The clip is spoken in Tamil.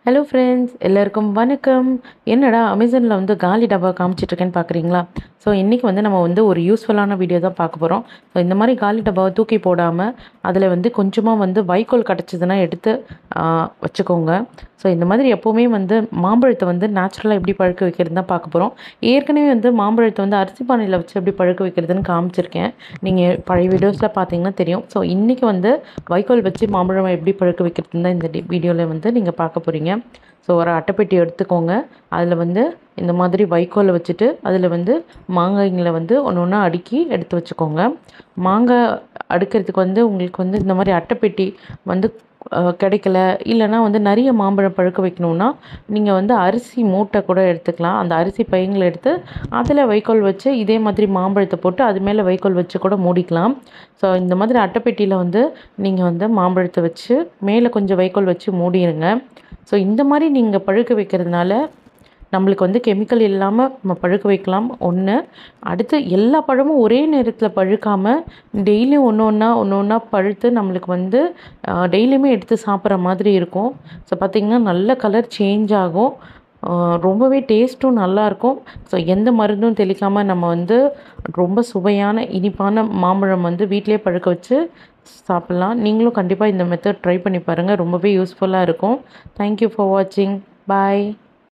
ஹலோ ஃப்ரெண்ட்ஸ் எல்லாருக்கும் வணக்கம் என்னடா அமேசானில் வந்து காலி டப்பா காமிச்சிட்ருக்கேன்னு பார்க்குறீங்களா ஸோ இன்றைக்கி வந்து நம்ம வந்து ஒரு யூஸ்ஃபுல்லான வீடியோ தான் பார்க்க போகிறோம் ஸோ இந்த மாதிரி காலி டப்பாவை தூக்கி போடாமல் அதில் வந்து கொஞ்சமாக வந்து வைக்கோல் கிடச்சிதுன்னா எடுத்து ஆ, வச்சுக்கோங்க ஸோ இந்த மாதிரி எப்போவுமே வந்து மாம்பழத்தை வந்து நேச்சுரலாக எப்படி பழுக்க வைக்கிறது தான் பார்க்க போகிறோம் ஏற்கனவே வந்து மாம்பழத்தை வந்து அரிசி பானையில் வச்சு எப்படி பழுக்க வைக்கிறதுன்னு காமிச்சிருக்கேன் நீங்கள் பழைய வீடியோஸில் பார்த்தீங்கன்னா தெரியும் ஸோ இன்றைக்கி வந்து வைக்கோல் வச்சு மாம்பழம் எப்படி பழுக்க வைக்கிறதுன்னு தான் இந்த வீடியோவில் வந்து நீங்கள் பார்க்க போகிறீங்க ஸோ ஒரு அட்டைப்பெட்டி எடுத்துக்கோங்க அதில் வந்து இந்த மாதிரி வைக்கோலை வச்சுட்டு அதில் வந்து மாங்காய்ங்களை வந்து ஒன்று ஒன்றா அடுக்கி எடுத்து வச்சுக்கோங்க மாங்காய் அடுக்கிறதுக்கு வந்து உங்களுக்கு வந்து இந்த மாதிரி அட்டைப்பெட்டி வந்து அஹ், கிடைக்கல இல்லைன்னா வந்து நிறைய மாம்பழம் பழுக்க வைக்கணுன்னா நீங்கள் வந்து அரிசி மூட்டை கூட எடுத்துக்கலாம் அந்த அரிசி பையங்களை எடுத்து அதில் வைக்கோல் வச்சு இதே மாதிரி மாம்பழத்தை போட்டு அது மேலே வைக்கோல் வச்சு கூட மூடிக்கலாம் ஸோ இந்த மாதிரி அட்டைப்பெட்டியில் வந்து நீங்கள் வந்து மாம்பழத்தை வச்சு மேலே கொஞ்சம் வைக்கோல் வச்சு மூடிடுங்க ஸோ இந்த மாதிரி நீங்கள் பழுக்க வைக்கிறதுனால நம்மளுக்கு வந்து கெமிக்கல் இல்லாமல் நம்ம பழுக்க வைக்கலாம் ஒன்று அடுத்து எல்லா பழமும் ஒரே நேரத்தில் பழுக்காமல் டெய்லியும் ஒன்று ஒன்றா ஒன்று ஒன்றா பழுத்து நம்மளுக்கு வந்து டெய்லியுமே எடுத்து சாப்பிட்ற மாதிரி இருக்கும் ஸோ பார்த்திங்கன்னா நல்ல கலர் சேஞ்ச் ஆகும் ஆஹ் ரொம்பவே டேஸ்ட்டும் நல்லாயிருக்கும் ஸோ எந்த மருந்தும் தெளிக்காமல் நம்ம வந்து ரொம்ப சுவையான இனிப்பான மாம்பழம் வந்து வீட்டிலே பழுக்க வச்சு சாப்பிட்லாம் நீங்களும் கண்டிப்பாக இந்த மெத்தட் ட்ரை பண்ணி பாருங்கள் ரொம்பவே யூஸ்ஃபுல்லாக இருக்கும் தேங்க்யூ ஃபார் வாட்சிங் பாய்